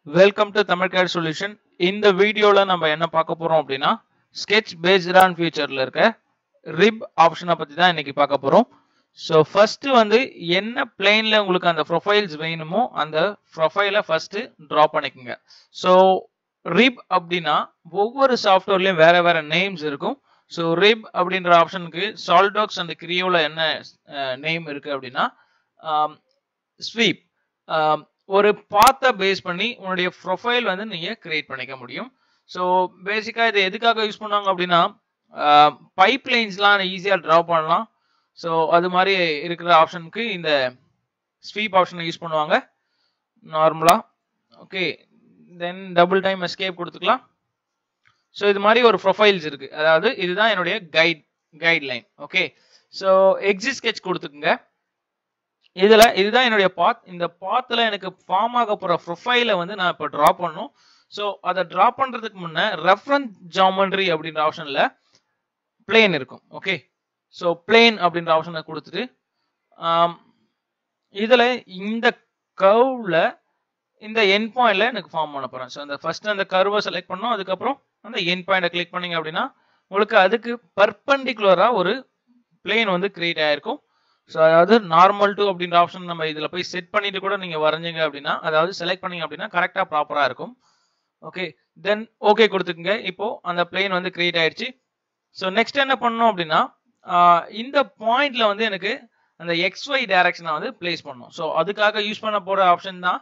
welcome to Tamil CAD solution இந்த வீடியோல நம்ம என்ன பார்க்க போறோம் அப்படின்னா ஸ்கெட்ச் பேஸ்ட் ஆன் ஃபியூச்சர்ல இருக்க ரிப் ஆப்ஷனை பத்தி தான் இன்னைக்கு பார்க்க போறோம் ஸோ ஃபர்ஸ்ட் வந்து என்ன பிளேன்ல உங்களுக்கு அந்த ப்ரொஃபைல்ஸ் வேணுமோ அந்த ப்ரொஃபைலை ஃபர்ஸ்ட் ட்ரா பண்ணிக்கோங்க ஸோ ரிப் அப்படின்னா ஒவ்வொரு சாஃப்ட்வேர்லயும் வேற வேற நேம்ஸ் இருக்கும் ஸோ ரிப் அப்படின்ற ஆப்ஷனுக்கு சால்டாக்ஸ் அண்ட் கிரியோல என்ன நேம் இருக்கு அப்படின்னா ஸ்வீப் ஒரு பாத்தை பேஸ் பண்ணி உன்னுடைய ப்ரொஃபைல் வந்து நீங்க கிரியேட் பண்ணிக்க முடியும் ஸோ பேசிக்கா இது எதுக்காக யூஸ் பண்ணுவாங்க அப்படின்னா பைப் லைன்ஸ்லாம் ஈஸியாக ட்ரா பண்ணலாம் ஸோ அது மாதிரி இருக்கிற ஆப்ஷனுக்கு இந்த ஸ்வீப் ஆப்ஷனை யூஸ் பண்ணுவாங்க நார்மலாக okay then double time escape கொடுத்துக்கலாம் ஸோ இது மாதிரி ஒரு ப்ரொஃபைல்ஸ் இருக்கு அதாவது இதுதான் என்னுடைய guide guideline okay so exit sketch கொடுத்துக்குங்க இதுல இதுதான் என்னுடைய பாத் இந்த பாத்துல எனக்கு ஃபார்ம் ஆக போற ப்ரொஃபைலை வந்து நான் இப்போ ட்ரா பண்ணும் ஸோ அதை ட்ரா பண்றதுக்கு முன்ன ரெஃபரன்ஸ் ஜாமெண்ட்ரி அப்படின்ற ஆப்ஷன்ல பிளேன் இருக்கும் ஓகே ஸோ பிளேன் அப்படின்ற ஆப்ஷனை கொடுத்துட்டு இதுல இந்த கர்வ்ல இந்த என் பாயிண்ட்ல எனக்கு ஃபார்ம் பண்ண போறேன் ஸோ அந்த ஃபர்ஸ்ட் அந்த கர்வை செலக்ட் பண்ணோம் அதுக்கப்புறம் அந்த என் பாயிண்ட கிளிக் பண்ணீங்க அப்படின்னா உங்களுக்கு அதுக்கு பர்பண்டிகுலரா ஒரு பிளேன் வந்து கிரியேட் ஆயிருக்கும் ஸோ அதாவது நார்மல் டூ அப்படின்ற ஆப்ஷன் நம்ம இதில் போய் செட் பண்ணிட்டு கூட நீங்கள் வரைஞ்சிங்க அப்படின்னா அதாவது செலக்ட் பண்ணீங்க அப்படின்னா கரெக்டாக ப்ராப்பராக இருக்கும் ஓகே தென் ஓகே கொடுத்துக்குங்க இப்போ அந்த பிளேன் வந்து கிரியேட் ஆயிடுச்சு ஸோ நெக்ஸ்ட் என்ன பண்ணணும் அப்படின்னா இந்த பாயிண்ட்ல வந்து எனக்கு அந்த எக்ஸ் ஒய் டைரக்ஷனை வந்து பிளேஸ் பண்ணணும் ஸோ அதுக்காக யூஸ் பண்ண போகிற ஆப்ஷன் தான்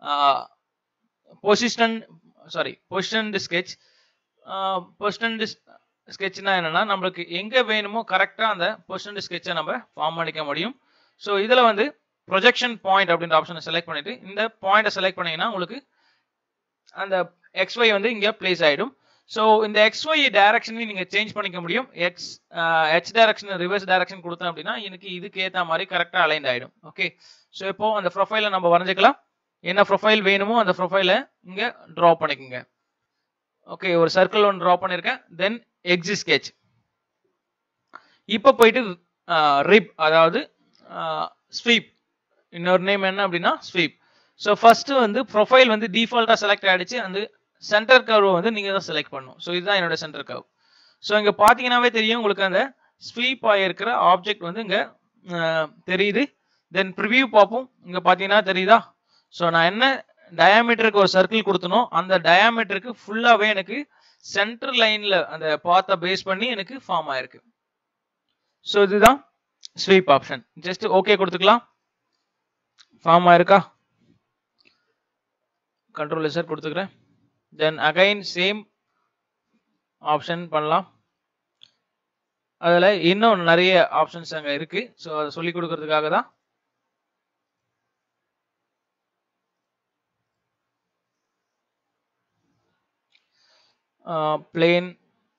position sorry position sketch position ஸ்கெட்ச்னா என்னன்னா நம்மளுக்கு எங்க வேணுமோ கரெக்டா அந்த பொசிஷன் ஸ்கெட்சை நம்ம ஃபார்ம் பண்ணிக்க முடியும் ஸோ இதுல வந்து ப்ரொஜெக்ஷன் பாயிண்ட் அப்படின்ற ஆப்ஷனை செலக்ட் பண்ணிட்டு இந்த பாயிண்ட்டை செலக்ட் பண்ணீங்கன்னா உங்களுக்கு அந்த எக்ஸ்ஒய் வந்து இங்க பிளேஸ் ஆயிடும் ஸோ இந்த எக்ஸ்ஒய் டைரக்ஷனையும் நீங்க சேஞ்ச் பண்ணிக்க முடியும் X H direction reverse direction கொடுத்தேன் அப்படின்னா எனக்கு இதுக்கு ஏற்ற மாதிரி கரெக்டாக அலைண்ட் ஆயிடும் ஓகே ஸோ இப்போ அந்த ப்ரொஃபைலை நம்ம வரைஞ்சிக்கலாம் என்ன ப்ரொஃபைல் வேணுமோ அந்த ப்ரொஃபைலை இங்க ட்ரா பண்ணிக்கோங்க ஓகே ஒரு சர்க்கிள் ஒன்று ட்ரா பண்ணியிருக்கேன் தென் எக்ஸி ஸ்கெச் இப்போ போயிட்டு ரிப் அதாவது ஸ்வீப் இன்னொரு நேம் என்ன அப்படின்னா ஸ்வீப் ஸோ ஃபர்ஸ்ட் வந்து ப்ரொஃபைல் வந்து டிஃபால்ட்டா செலக்ட் ஆயிடுச்சு அந்த சென்டர் கர்வ் வந்து நீங்க தான் செலக்ட் பண்ணும் ஸோ இதுதான் என்னோட சென்டர் கர்வ் ஸோ இங்க பாத்தீங்கன்னாவே தெரியும் உங்களுக்கு அந்த ஸ்வீப் ஆகிருக்கிற ஆப்ஜெக்ட் வந்து இங்க தெரியுது தென் ப்ரிவியூ பார்ப்போம் இங்க பாத்தீங்கன்னா தெரியுதா ஸோ நான் என்ன டயாமீட்டருக்கு ஒரு சர்க்கிள் கொடுத்தனோ அந்த டயாமீட்டருக்கு ஃபுல்லாவே எனக்கு சென்டர் லைன்ல அந்த பாத்தை பேஸ் பண்ணி எனக்கு ஃபார்ம் ஆயிருக்கு ஸோ இதுதான் ஸ்வீப் ஆப்ஷன் ஜஸ்ட் ஓகே கொடுத்துக்கலாம் ஃபார்ம் ஆயிருக்கா கண்ட்ரோல் எஸ்ஆர் கொடுத்துக்கிறேன் தென் அகைன் சேம் ஆப்ஷன் பண்ணலாம் அதில் இன்னும் நிறைய ஆப்ஷன்ஸ் அங்கே இருக்கு ஸோ அதை சொல்லி கொடுக்கறதுக்காக தான் uh, plane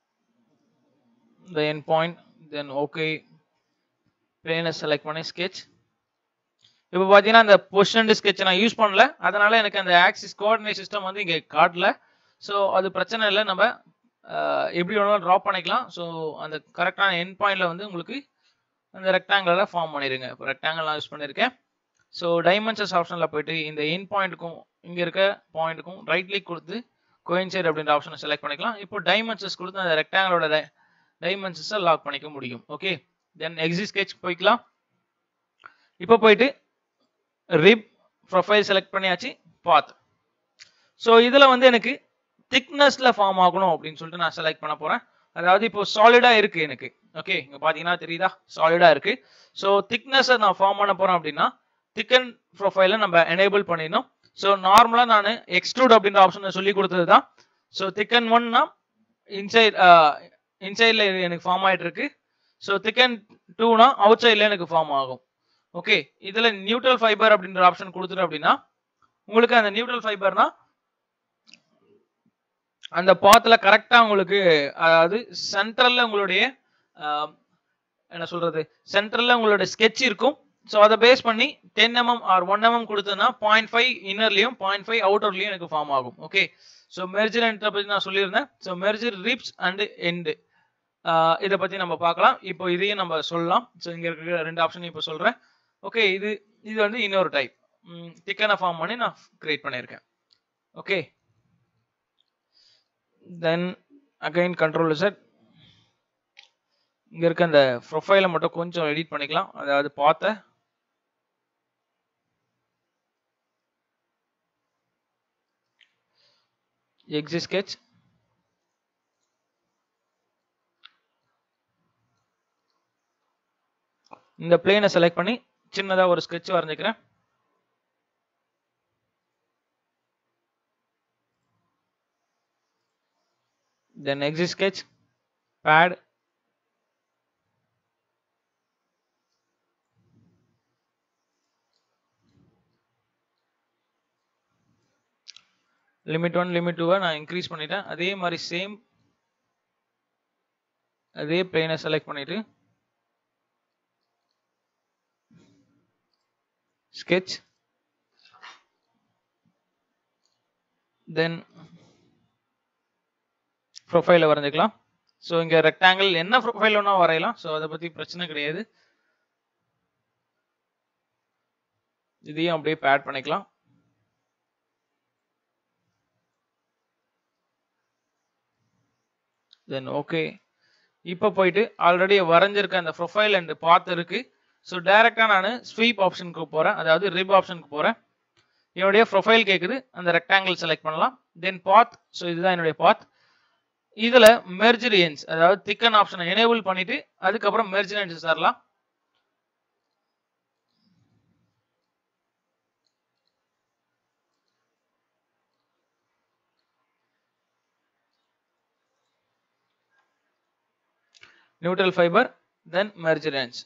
the end point then okay plane select பண்ணி sketch இப்போ பார்த்தீங்கன்னா அந்த பொசிஷன் ஸ்கெட்ச் நான் யூஸ் பண்ணல அதனால எனக்கு அந்த ஆக்சிஸ் கோஆர்டினேட் சிஸ்டம் வந்து இங்கே காட்டல ஸோ அது பிரச்சனை இல்லை நம்ம எப்படி வேணாலும் ட்ரா பண்ணிக்கலாம் ஸோ அந்த கரெக்டான என் பாயிண்ட்ல வந்து உங்களுக்கு அந்த ரெக்டாங்கிளில் ஃபார்ம் பண்ணிடுங்க இப்போ ரெக்டாங்கிள் நான் யூஸ் பண்ணியிருக்கேன் ஸோ டைமென்ஷன்ஸ் ஆப்ஷனில் போயிட்டு இந்த என் பாயிண்ட்டுக்கும் இங்கே இருக்க பாயிண்ட்டுக்கும் ரைட் கிளிக் கொடுத்து கோயின்சைட் அப்படின்ற ஆப்ஷனை செலக்ட் பண்ணிக்கலாம் இப்போ டைமென்ஷன்ஸ் கொடுத்து அந்த ரெக்டாங்கிளோட டைமென்ஷன்ஸை லாக் பண்ணிக்க முடியும் ஓகே தென் எக்ஸி ஸ்கெச் போய்க்கலாம் இப்போ போயிட்டு ரிப் ப்ரொஃபைல் செலக்ட் பண்ணியாச்சு பாத் ஸோ இதில் வந்து எனக்கு திக்னஸ்ல ஃபார்ம் ஆகணும் அப்படின்னு சொல்லிட்டு நான் செலக்ட் பண்ண போறேன் அதாவது இப்போ சாலிடா இருக்கு எனக்கு ஓகே இங்க பாத்தீங்கன்னா தெரியுதா சாலிடா இருக்கு ஸோ திக்னஸ் நான் ஃபார்ம் பண்ண போறேன் அப்படின்னா திக்கன் ப்ரொஃபைல நம்ம எனேபிள் பண்ணிடணும் ஸோ நார்மலா நான் எக்ஸ்ட்ரூட் அப்படின்ற ஆப்ஷனை சொல்லி கொடுத்தது தான் ஸோ திக்கன் ஒன்னா இன்சைட் இன்சைட்ல எனக்கு ஃபார்ம் ஆயிட்டு இருக்கு ஸோ திக்கன் டூனா அவுட் சைட்ல எனக்கு ஃபார்ம் ஆகும் ஓகே இதுல நியூட்ரல் ஃபைபர் அப்படின்ற ஆப்ஷன் கொடுத்துட்டு அப்படின்னா உங்களுக்கு அந்த நியூட்ரல் ஃபைபர்னா அந்த பாத்துல கரெக்டா உங்களுக்கு அதாவது சென்ட்ரல்ல உங்களுடைய என்ன சொல்றது சென்ட்ரல்ல உங்களோட ஸ்கெட்ச் இருக்கும் ஸோ அதை பேஸ் பண்ணி ten mm R one mm கொடுத்ததுன்னா பாயிண்ட் ஃபைவ் இன்னர்லையும் பாயிண்ட் ஃபைவ் அவுட்டர்லையும் எனக்கு ஃபார்ம் ஆகும் ஓகே ஸோ மெர்ஜர் என்ட்ரை பற்றி நான் சொல்லியிருந்தேன் so merger ribs and end இதை பற்றி நம்ம பார்க்கலாம் இப்போ இதையும் நம்ம சொல்லலாம் ஸோ இங்கே இருக்கிற ரெண்டு ஆப்ஷன் இப்போ சொல்கிறேன் ஓகே இது இது வந்து இன்னொரு டைப் திக்கனை ஃபார்ம் பண்ணி நான் கிரியேட் பண்ணியிருக்கேன் okay then again control set இங்க இருக்க அந்த ப்ரொஃபைலை மட்டும் கொஞ்சம் எடிட் பண்ணிக்கலாம் அதாவது பார்த்த எக்ஸி ஸ்கெச் இந்த பிளேனை செலக்ட் பண்ணி சின்னதா ஒரு ஸ்கெட்ச் வரைஞ்சிக்கிறேன் then exit sketch pad limit one limit டூவை நான் இன்க்ரீஸ் பண்ணிட்டேன் அதே மாதிரி சேம் அதே பிளேனை செலக்ட் பண்ணிட்டு sketch தென் ப்ரொஃபைல வரைஞ்சிக்கலாம் ஸோ இங்க ரெக்டாங்கிள் என்ன ப்ரொஃபைல் வேணா வரையலாம் ஸோ அதை பத்தி பிரச்சனை கிடையாது இதையும் அப்படியே பேட் பண்ணிக்கலாம் தென் ஓகே இப்போ போயிட்டு ஆல்ரெடி வரைஞ்சிருக்க அந்த ப்ரொஃபைல் அண்ட் பாத் இருக்கு ஸோ டைரக்டா நான் ஸ்வீப் ஆப்ஷனுக்கு போறேன் அதாவது ரிப் ஆப்ஷனுக்கு போறேன் என்னுடைய ப்ரொஃபைல் கேக்குது அந்த ரெக்டாங்கிள் செலக்ட் பண்ணலாம் தென் பாத் ஸோ இதுதான் என்னுடைய பாத் இதுல மெர்ஜரியன்ஸ் அதாவது திக்கன் ஆப்ஷனை எனேபிள் பண்ணிட்டு அதுக்கப்புறம் மெர்ஜரியன்ஸ் தரலாம் neutral fiber then mergerance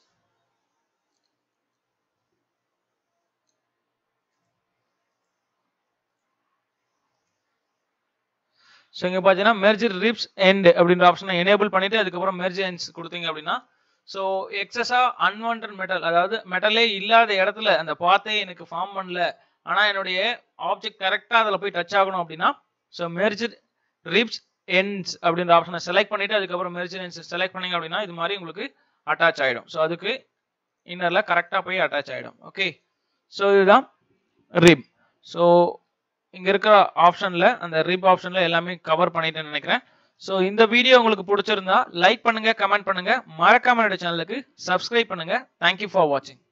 so இங்கே பார்த்தீங்கன்னா மெர்ஜர் ரிப்ஸ் எண்ட் அப்படின்ற ஆப்ஷனை எனேபிள் பண்ணிட்டு அதுக்கப்புறம் மெர்ஜன்ஸ் கொடுத்தீங்க அப்படின்னா ஸோ எக்ஸஸா அன்வான்ட் மெட்டல் அதாவது மெட்டலே இல்லாத இடத்துல அந்த பாத்தே எனக்கு ஃபார்ம் பண்ணல ஆனால் என்னுடைய ஆப்ஜெக்ட் கரெக்டாக அதில் போய் டச் ஆகணும் அப்படின்னா ஸோ மெர்ஜர் ரிப்ஸ் எண்ட்ஸ் அப்படின்ற ஆப்ஷனை செலக்ட் பண்ணிட்டு அதுக்கப்புறம் மெர்ஜர் செலக்ட் பண்ணீங்க அப்படின்னா இது மாதிரி உங்களுக்கு அட்டாச் ஆகிடும் ஸோ அதுக்கு இன்னர்ல கரெக்டாக போய் அட்டாச் ஆகிடும் ஓகே ஸோ இதுதான் ரிப் ஸோ இங்க இருக்கிற ஆப்ஷன்ல அந்த ரிப் ஆப்ஷன்ல எல்லாமே கவர் பண்ணிட்டேன்னு நினைக்கிறேன் ஸோ இந்த வீடியோ உங்களுக்கு பிடிச்சிருந்தா லைக் பண்ணுங்க கமெண்ட் பண்ணுங்க மறக்காம என்னோட சேனலுக்கு சப்ஸ்கிரைப் பண்ணுங்க தேங்க்யூ ஃபார் வாட்சிங்